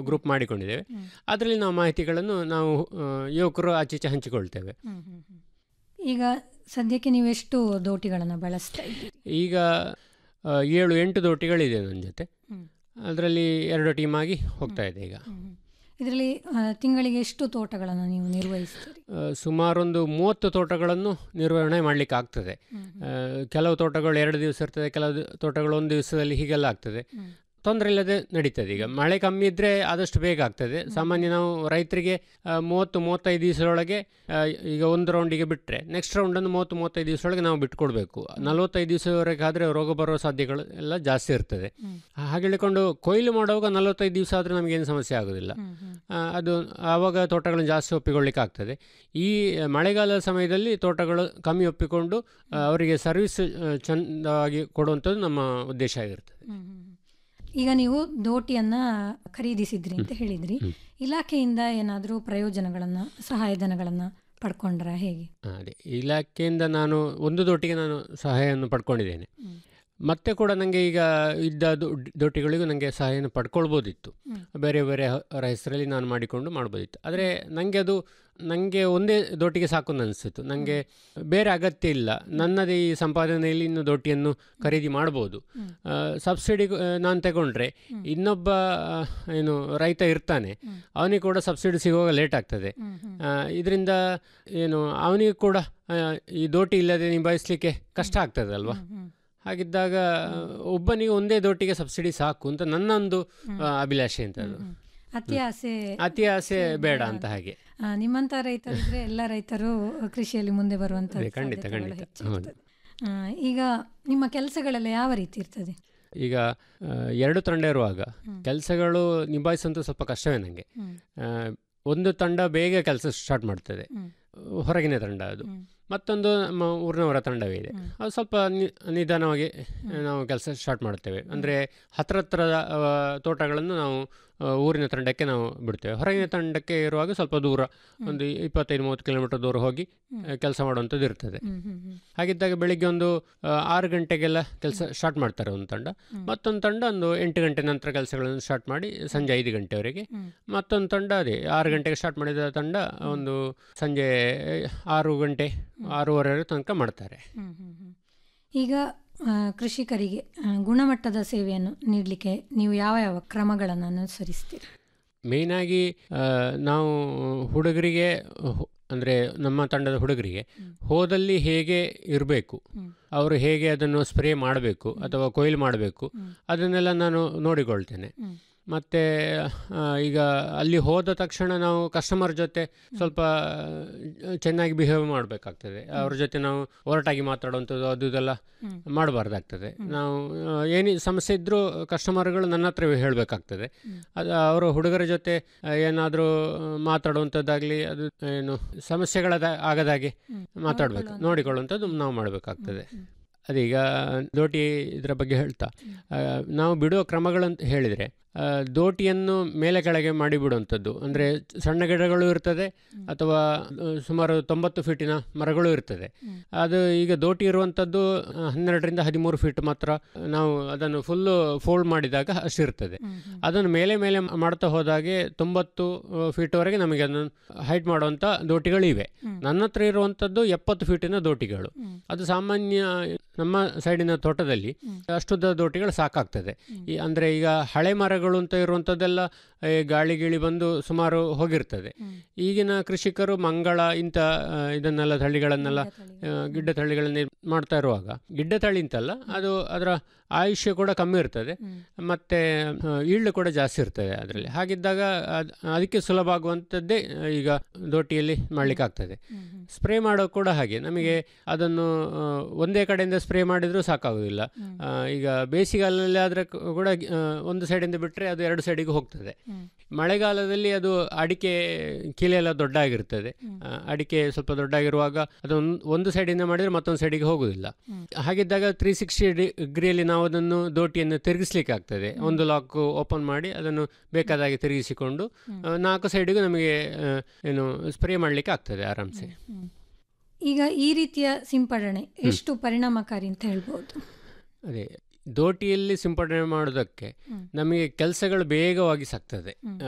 Group ಮಾಡಿಕೊಂಡಿದ್ದೇವೆ ಅದರಲ್ಲಿ ನಾವು ಮಾಹಿತಿಗಳನ್ನು ನಾವು ಆ, ಯುವಕರು ಆಚೀಚೆ ಹಂಚಿಕೊಳ್ತೇವೆ ಈಗ ಸದ್ಯಕ್ಕೆ ನೀವು ಎಷ್ಟು ದೋಟಿಗಳನ್ನು ಬಳಸ್ತಾ ಇದ್ದೀರಿ ಈಗ ಆ, ಏಳು ಎಂಟು ದೋಟಿಗಳಿದೆ ನನ್ನ ಜೊತೆ ಹ್ಮ್. ಅದರಲ್ಲಿ ಎರಡು ಟೀಮ್ ಆಗಿ ಹೋಗ್ತಾ ಇದೆ ಈಗ ಇದರಲ್ಲಿ ಆ, ತಿಂಗಳಿಗೆ ಎಷ್ಟು ತೋಟಗಳನ್ನು ನೀವು ನಿರ್ವಹಿಸ್ತೀರಿ ಆ, ಸುಮಾರೊಂದು ಮೂವತ್ತು ತೋಟಗಳನ್ನು ನಿರ್ವಹಣೆ ಮಾಡಲಿಕ್ಕೆ ಆಗ್ತದೆ ಆ, ಕೆಲವು ತೋಟಗಳು ಎರಡು ದಿವಸ ಇರ್ತದೆ ಕೆಲವು ದಿ- ತೋಟಗಳು ಒಂದು ದಿವಸದಲ್ಲಿ ಹೀಗೆಲ್ಲ ಆಗ್ತದೆ ತೊಂದರೆ ಇಲ್ಲದೆ ನಡೀತದೆ ಈಗ ಮಳೆ ಕಮ್ಮಿ ಇದ್ದರೆ ಆದಷ್ಟು ಬೇಗ ಆಗ್ತದೆ ಸಾಮಾನ್ಯ ನಾವು ರೈತರಿಗೆ ಆ, ಮೂವತ್ತು ಮೂವತ್ತೈದು ದಿವಸದೊಳಗೆ ಆ, ಈಗ ಒಂದು ರೌಂಡಿಗೆ ಬಿಟ್ಟರೆ ನೆಕ್ಸ್ಟ್ ರೌಂಡನ್ನು ಮೂವತ್ತು ಮೂವತ್ತೈದು ದಿವಸದೊಳಗೆ ನಾವು ಬಿಟ್ಕೊಡ್ಬೇಕು ನಲವತ್ತೈದು ದಿವಸವರೆಗೆ ಆದರೆ ರೋಗ ಬರೋ ಸಾಧ್ಯಗಳು ಎಲ್ಲ ಜಾಸ್ತಿ ಇರ್ತದೆ ಹಾಗೆ ಹೇಳಿಕೊಂಡು ಕೊಯ್ಲು ಮಾಡುವಾಗ ನಲವತ್ತೈದು ದಿವಸ ಆದರೆ ನಮಗೇನು ಸಮಸ್ಯೆ ಆಗೋದಿಲ್ಲ ಆ, ಅದು ಆವಾಗ ತೋಟಗಳನ್ನು ಜಾಸ್ತಿ ಒಪ್ಪಿಕೊಳ್ಳಿಕ್ಕೆ ಆಗ್ತದೆ ಈ ಮಳೆಗಾಲದ ಸಮಯದಲ್ಲಿ ತೋಟಗಳು ಕಮ್ಮಿ ಒಪ್ಪಿಕೊಂಡು ಆ, ಅವರಿಗೆ ಸರ್ವಿಸ್ ಚೆಂದವಾಗಿ ಕೊಡುವಂಥದ್ದು ನಮ್ಮ ಉದ್ದೇಶ ಆಗಿರ್ತದೆ ಈಗ ನೀವು ದೋಟಿಯನ್ನ ಖರೀದಿಸಿದ್ರಿ ಅಂತ ಹೇಳಿದ್ರಿ ಇಲಾಖೆಯಿಂದ ಏನಾದರೂ ಪ್ರಯೋಜನಗಳನ್ನು ಸಹಾಯಧನಗಳನ್ನು ಪಡ್ಕೊಂಡ್ರ ಹೇಗೆ ಆ, ಅದೇ ಇಲಾಖೆಯಿಂದ ನಾನು ಒಂದು ದೋಟಿಗೆ ನಾನು ಸಹಾಯವನ್ನು ಪಡ್ಕೊಂಡಿದ್ದೇನೆ ಮತ್ತೆ ಕೂಡ ನನಗೆ ಈಗ ಇದ್ದ ದೊ- ದೋಟಿಗಳಿಗೂ ನನಗೆ ಸಹಾಯನ ಪಡ್ಕೊಳ್ಬೋದಿತ್ತು ಬೇರೆ ಬೇರೆ ಅವರ ಹೆಸರಲ್ಲಿ ನಾನು ಮಾಡಿಕೊಂಡು ಮಾಡ್ಬೋದಿತ್ತು ಆದರೆ ನನಗೆ ಅದು ನನಗೆ ಒಂದೇ ದೋಟಿಗೆ ಸಾಕು ಅಂತ ಅನಿಸ್ತು ನನಗೆ ಬೇರೆ ಅಗತ್ಯ ಇಲ್ಲ ನನ್ನದೇ ಈ ಸಂಪಾದನೆಯಲ್ಲಿ ಇನ್ನು ದೋಟಿಯನ್ನು ಖರೀದಿ ಮಾಡ್ಬೋದು ಆ, ಸಬ್ಸಿಡಿ ಆ, ನಾನು ತಗೊಂಡ್ರೆ ಇನ್ನೊಬ್ಬ ಆ, ಏನು ರೈತ ಇರ್ತಾನೆ ಅವನಿಗೆ ಕೂಡ ಸಬ್ಸಿಡಿ ಸಿಗುವಾಗ ಲೇಟ್ ಆಗ್ತದೆ ಇದರಿಂದ ಏನು ಅವನಿಗೆ ಕೂಡ ಆ, ಈ ದೋಟಿ ಇಲ್ಲದೆ ನಿಭಾಯಿಸಲಿಕ್ಕೆ ಕಷ್ಟ ಆಗ್ತದೆ ಅಲ್ವಾ ಹಾಗಿದ್ದಾಗ ಒಬ್ಬನಿಗೆ ಒಂದೇ ದೋಟಿಗೆ ಸಬ್ಸಿಡಿ ಸಾಕು ಅಂತ ನನ್ನೊಂದು ಆ, ಅಭಿಲಾಷೆ ಅಂತ ಅದು ಅತಿ ಆಸೆ ಅತಿ ಆಸೆ ಬೇಡ ಅಂತ ಹಾಗೆ ಆ, ನಿಮ್ಮಂಥ ರೈತರಿದ್ರೆ ಎಲ್ಲ ರೈತರು ಕೃಷಿಯಲ್ಲಿ ಮುಂದೆ ಬರುವಂಥ ಅದೇ, ಖಂಡಿತ ಖಂಡಿತ ಹೌದು ಈಗ ನಿಮ್ಮ ಕೆಲಸಗಳೆಲ್ಲ ಯಾವ ರೀತಿ ಇರ್ತದೆ ಈಗ ಆ, ಎರಡು ತಂಡ ಇರುವಾಗ ಕೆಲಸಗಳು ನಿಭಾಯಿಸುವಂಥ ಸ್ವಲ್ಪ ಕಷ್ಟವೇ ನನಗೆ ಒಂದು ತಂಡ ಬೇಗ ಕೆಲಸ ಸ್ಟಾರ್ಟ್ ಮಾಡ್ತದೆ ಹೊರಗಿನ ತಂಡ ಅದು ಮತ್ತೊಂದು ನಮ್ಮ ಊರಿನವರ ತಂಡವೇ ಇದೆ ಅದು ಸ್ವಲ್ಪ ನಿ- ನಿಧಾನವಾಗಿ ನಾವು ಕೆಲಸ ಸ್ಟಾರ್ಟ್ ಮಾಡ್ತೇವೆ ಅಂದರೆ ಹತ್ರ ಹತ್ರದ ಆ, ತೋಟಗಳನ್ನು ನಾವು ಆ, ಊರಿನ ತಂಡಕ್ಕೆ ನಾವು ಬಿಡ್ತೇವೆ ಹೊರಗಿನ ತಂಡಕ್ಕೆ ಇರುವಾಗ ಸ್ವಲ್ಪ ದೂರ ಒಂದು ಇಪ್ಪತ್ತೈದು ಮೂವತ್ತು ಕಿಲೋಮೀಟರ್ ದೂರ ಹೋಗಿ ಕೆಲಸ ಮಾಡುವಂಥದ್ದು ಇರ್ತದೆ ಹಾಗಿದ್ದಾಗ ಬೆಳಿಗ್ಗೆ ಒಂದು ಆ, ಆರು ಗಂಟೆಗೆಲ್ಲ ಕೆಲಸ ಸ್ಟಾರ್ಟ್ ಮಾಡ್ತಾರೆ ಒಂದು ತಂಡ ಮತ್ತೊಂದು ತಂಡ ಒಂದು ಎಂಟು ಗಂಟೆ ನಂತರ ಕೆಲಸಗಳನ್ನು ಸ್ಟಾರ್ಟ್ ಮಾಡಿ ಸಂಜೆ ಐದು ಗಂಟೆವರೆಗೆ ಮತ್ತೊಂದು ತಂಡ ಅದೇ ಆರು ಗಂಟೆಗೆ ಸ್ಟಾರ್ಟ್ ಮಾಡಿದ ತಂಡ ಒಂದು ಸಂಜೆ ಆರು ಗಂಟೆ ಆರೂವರೆ ತನಕ ಮಾಡ್ತಾರೆ ಈಗ ಆ, ಕೃಷಿಕರಿಗೆ ಆ, ಗುಣಮಟ್ಟದ ಸೇವೆಯನ್ನು ನೀಡಲಿಕ್ಕೆ ನೀವು ಯಾವ ಯಾವ ಕ್ರಮಗಳನ್ನು ಅನುಸರಿಸ್ತೀರಿ ಮೇಯ್ನಾಗಿ ಆ, ನಾವು ಹುಡುಗರಿಗೆ ಹೊ- ಅಂದರೆ ನಮ್ಮ ತಂಡದ ಹುಡುಗರಿಗೆ ಹೋದಲ್ಲಿ ಹೇಗೆ ಇರಬೇಕು ಅವರು ಹೇಗೆ ಅದನ್ನು ಸ್ಪ್ರೇ ಮಾಡಬೇಕು ಅಥವಾ ಕೊಯ್ಲು ಮಾಡಬೇಕು ಅದನ್ನೆಲ್ಲ ನಾನು ನೋಡಿಕೊಳ್ತೇನೆ ಮತ್ತು ಈಗ ಅಲ್ಲಿ ಹೋದ ತಕ್ಷಣ ನಾವು ಕಸ್ಟಮರ್ ಜೊತೆ ಸ್ವಲ್ಪ ಆ, ಚೆನ್ನಾಗಿ ಬಿಹೇವ್ ಮಾಡಬೇಕಾಗ್ತದೆ ಅವ್ರ ಜೊತೆ ನಾವು ಒರಟಾಗಿ ಮಾತಾಡುವಂಥದ್ದು ಅದು ಇದೆಲ್ಲ ಮಾಡಬಾರ್ದಾಗ್ತದೆ ನಾವು ಆ, ಏನೇ ಸಮಸ್ಯೆ ಇದ್ದರೂ ಕಸ್ಟಮರ್ಗಳು ನನ್ನ ಹತ್ರವೇ ಹೇಳಬೇಕಾಗ್ತದೆ ಅದು ಅವರ ಹುಡುಗರ ಜೊತೆ ಏನಾದರೂ ಮಾತಾಡುವಂಥದ್ದಾಗಲಿ ಅದು ಏನು ಸಮಸ್ಯೆಗಳ ಆಗದಾಗೆ ಮಾತಾಡಬೇಕು ನೋಡಿಕೊಳ್ಳುವಂಥದ್ದು ನಾವು ಮಾಡಬೇಕಾಗ್ತದೆ ಅದೀಗ ದೋಟಿ ಇದರ ಬಗ್ಗೆ ಹೇಳ್ತಾ ಆ, ನಾವು ಬಿಡುವ ಕ್ರಮಗಳಂತ ಹೇಳಿದರೆ ಆ, ದೋಟಿಯನ್ನು ಮೇಲೆ ಕೆಳಗೆ ಮಾಡಿ ಬಿಡುವಂಥದ್ದು ಅಂದರೆ ಸಣ್ಣ ಗಿಡಗಳು ಇರ್ತದೆ ಅಥವಾ ಆ, ಸುಮಾರು ತೊಂಬತ್ತು ಫೀಟಿನ ಮರಗಳು ಇರ್ತದೆ ಅದು ಈಗ ದೋಟಿ ಇರುವಂಥದ್ದು ಆ, ಹನ್ನೆರಡರಿಂದ ಹದಿಮೂರು ಫೀಟ್ ಮಾತ್ರ ನಾವು ಅದನ್ನು ಫುಲ್ಲು ಫೋಲ್ಡ್ ಮಾಡಿದಾಗ ಅಷ್ಟಿರ್ತದೆ ಅದನ್ನು ಮೇಲೆ ಮೇಲೆ ಮಾಡ್ತಾ ಹೋದಾಗೆ ತೊಂಬತ್ತು ಫೀಟ್ವರೆಗೆ ನಮಗೆ ಅದನ್ನು ಹೈಟ್ ಮಾಡುವಂಥ ದೋಟಿಗಳಿವೆ ನನ್ನ ಹತ್ರ ಇರುವಂಥದ್ದು ಎಪ್ಪತ್ತು ಫೀಟಿನ ದೋಟಿಗಳು ಅದು ಸಾಮಾನ್ಯ ನಮ್ಮ ಸೈಡಿನ ತೋಟದಲ್ಲಿ ಅಷ್ಟುದ್ದ ದೋಟಿಗಳು ಸಾಕಾಗ್ತದೆ ಈ ಅಂದರೆ ಈಗ ಹಳೆ ಮರಗಳು ಅಂತ ಇರುವಂಥದ್ದೆಲ್ಲ ಈ ಗಾಳಿ ಗಿಳಿ ಬಂದು ಸುಮಾರು ಹೋಗಿರ್ತದೆ ಈಗಿನ ಕೃಷಿಕರು ಮಂಗಳ ಇಂಥ ಆ, ಇದನ್ನೆಲ್ಲ ತಳಿಗಳನ್ನೆಲ್ಲ ಆ, ಗಿಡ್ಡ ತಳಿಗಳನ್ನ ಮಾಡ್ತಾ ಇರುವಾಗ ಗಿಡ್ಡ ತಳಿ ಅಂತಲ್ಲ ಅದು ಅದರ ಆಯುಷ್ಯ ಕೂಡ ಕಮ್ಮಿ ಇರ್ತದೆ ಮತ್ತು ಈಳ್ಳು ಕೂಡ ಜಾಸ್ತಿ ಇರ್ತದೆ ಅದರಲ್ಲಿ ಹಾಗಿದ್ದಾಗ ಅದ್- ಅದಕ್ಕೆ ಸುಲಭ ಆಗುವಂಥದ್ದೇ ಆ, ಈಗ ದೋಟಿಯಲ್ಲಿ ಮಾಡಲಿಕ್ಕೆ ಆಗ್ತದೆ ಸ್ಪ್ರೇ ಮಾಡೋ ಕೂಡ ಹಾಗೆ ನಮಗೆ ಅದನ್ನು ಆ, ಒಂದೇ ಕಡೆಯಿಂದ ಸ್ಪ್ರೇ ಮಾಡಿದರೂ ಸಾಕಾಗೋದಿಲ್ಲ ಆ, ಈಗ ಬೇಸಿಗೆಗಾಲದಲ್ಲಿ ಆದರೆ ಕೂಡ ಆ, ಒಂದು ಸೈಡಿಂದ ಬಿಟ್ಟರೆ ಅದು ಎರಡು ಸೈಡಿಗೆ ಹೋಗ್ತದೆ ಮಳೆಗಾಲದಲ್ಲಿ ಅದು ಅಡಿಕೆ ಕಿಲೆ ಎಲ್ಲ ದೊಡ್ಡಾಗಿರ್ತದೆ ಆ, ಅಡಿಕೆ ಸ್ವಲ್ಪ ದೊಡ್ಡಾಗಿರುವಾಗ ಅದು ಒಂದ್- ಒಂದು ಸೈಡಿಂದ ಮಾಡಿದರೆ ಮತ್ತೊಂದು ಸೈಡಿಗೆ ಹೋಗುದಿಲ್ಲ ಹಾಗಿದ್ದಾಗ ತ್ರೀ ಸಿಕ್ಸ್ಟಿ ಡಿಗ್ರಿಯಲ್ಲಿ ನಾವು ಅದನ್ನು ದೋಟಿಯನ್ನು ತಿರುಗಿಸ್ಲಿಕ್ಕೆ ಆಗ್ತದೆ ಒಂದು ಲಾಕ್ ಓಪನ್ ಮಾಡಿ ಅದನ್ನು ಬೇಕಾದಾಗೆ ತಿರುಗಿಸಿಕೊಂಡು ಆ, ನಾಲ್ಕು ಸೈಡಿಗೂ ನಮಗೆ ಆ, ಏನು ಸ್ಪ್ರೇ ಮಾಡಲಿಕ್ಕೆ ಆಗ್ತದೆ ಆರಾಮ್ಸೆ ಈಗ ಈ ರೀತಿಯ ಸಿಂಪಡಣೆ ಎಷ್ಟು ಪರಿಣಾಮಕಾರಿ ಅಂತ ಹೇಳ್ಬೋದು ಅದೇ ದೋಟಿಯಲ್ಲಿ ಸಿಂಪಡಣೆ ಮಾಡೋದಕ್ಕೆ ನಮಗೆ ಕೆಲಸಗಳು ಬೇಗವಾಗಿ ಸಾಗ್ತದೆ